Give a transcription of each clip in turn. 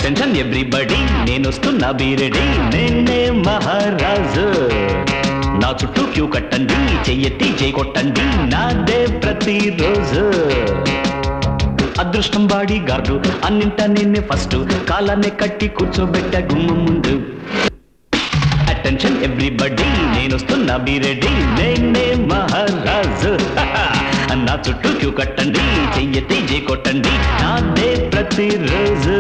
attention everybody నేను వస్తున్నా బీరెడి నేనే మహారాజు నా చుట్టూ క్యూ కట్టండి చెయ్యెత్తి చేయి కొట్టండి నాదే ప్రతిరోజు అదృష్టం బాడీ గార్డు అన్నింటా నిన్నే ఫస్ట్ కాలాన్ని కట్టి కూర్చోబెట్ట గుమ్మ ముందు అటెన్షన్ ఎవ్రీబడి నేను వస్తున్నా బీరెడి నేనే మహారాజు నా చుట్టూ క్యూ కట్టండి చెయ్యెత్తి జై కొట్టండి నాదే ప్రతిరోజు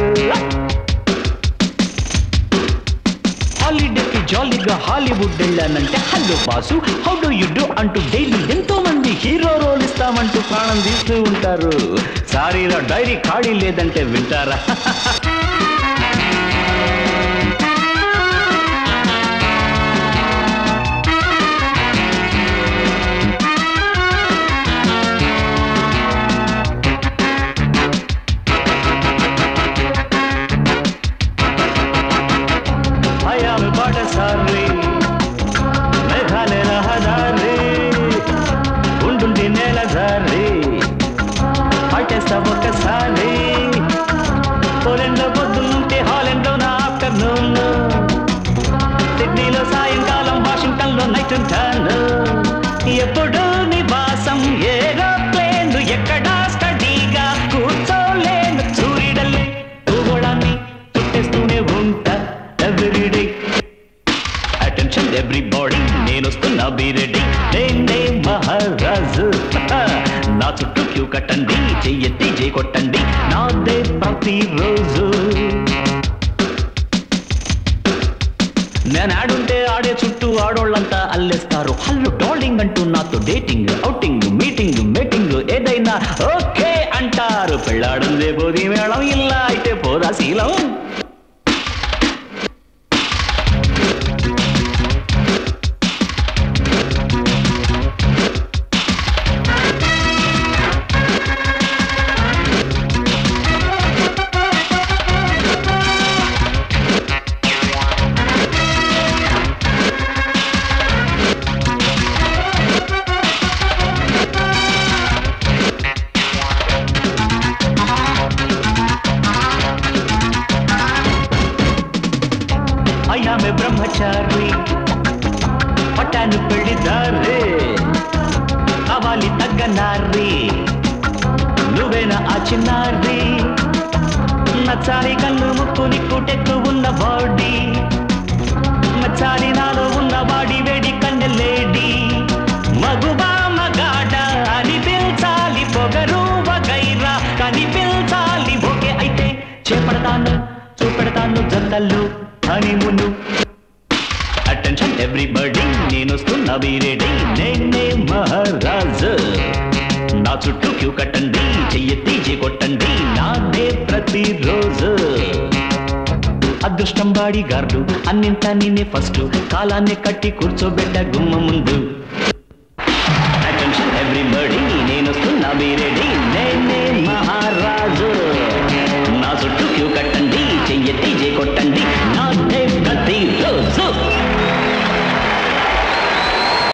హాలిడేకి జాలీగా హాలీవుడ్ వెళ్ళానంటే hello boss how do you do అంటూ డైలీ ఎంతో మంది హీరో రోల్ ఇస్తామంటూ ప్రాణం తీస్తూ ఉంటారు సారీరా డైరీ ఖాళీ లేదంటే వింటారా భయాలు బాటసారి మేఘాలే రహదారి ఉండుండి నేల జారి పట్టేస్తా ఒక్కసారి పోలెండ్లో పొద్దున్నుంటే హాలెండ్లో నా ఆఫ్టర్నూన్ సిడ్నీలో సాయంకాలం వాషింగ్టన్ లో నైట్ ఉంటాను ఎప్పుడు నివాసం ఏరోప్లేన్ ఎక్కడా స్టడీగా కూర్చోలేను సూర్యుడల్లే భూగోళాన్ని చుట్టేస్తూనే ఉంటా ఎవ్రీడే అటెన్షన్ ఎవ్రీబాడీ నేను వస్తున్నా బీరెడ్డి నేనే మహారాజు నా చుట్టూ క్యూ కట్టండి చెయ్యెత్తి జై కొట్టండి నాదే ప్రతిరోజు నేను ఆడుంటే ఆడే చుట్టూ ఆడోళ్ళంతా అల్లేస్తారు హల్లు డార్లింగ్ అంటూ నాతో డేటింగ్ అవుటింగ్ మీటింగ్ మీటింగ్ ఏదైనా ఓకే అంటారు పెళ్ళాడుందే పోది మేళం ఇలా అయితే పోదా శీలం అయ్యామె బ్రహ్మచారి పట్టాను పెళ్లిదారే అవాలి తగ్గ నారి నువ్వేనా ఆ చిన్నారి నచ్చాలి కళ్ళు ముక్కు నిక్కుటెక్కు ఉన్న బాడీ నచ్చాలి నాలో ఉన్న బాడీ వేడి కన్నెలేడి మగువా మగాడ అని పిల్చాలి పొగరు వగైరా కని పిల్చాలి ఓకే అయితే చేపడతాను చూపెడతాను జంటల్లో హనీమును అటెన్షన్ ఎవ్రీబడి నేను వస్తున్నా బీరెడి నేనే మహారాజు నా చుట్టూ క్యూ కట్టండి చెయ్యెత్తి చే కొట్టండి నాదే ప్రతిరోజు అదృష్టం బాడీ గార్డు అన్నింటా నేనే ఫస్ట్ కాలాన్ని కట్టి కూర్చోబెట్ట గుమ్మ ముందు అటెన్షన్ ఎవ్రీబడి నేను వస్తున్నా బీరెడి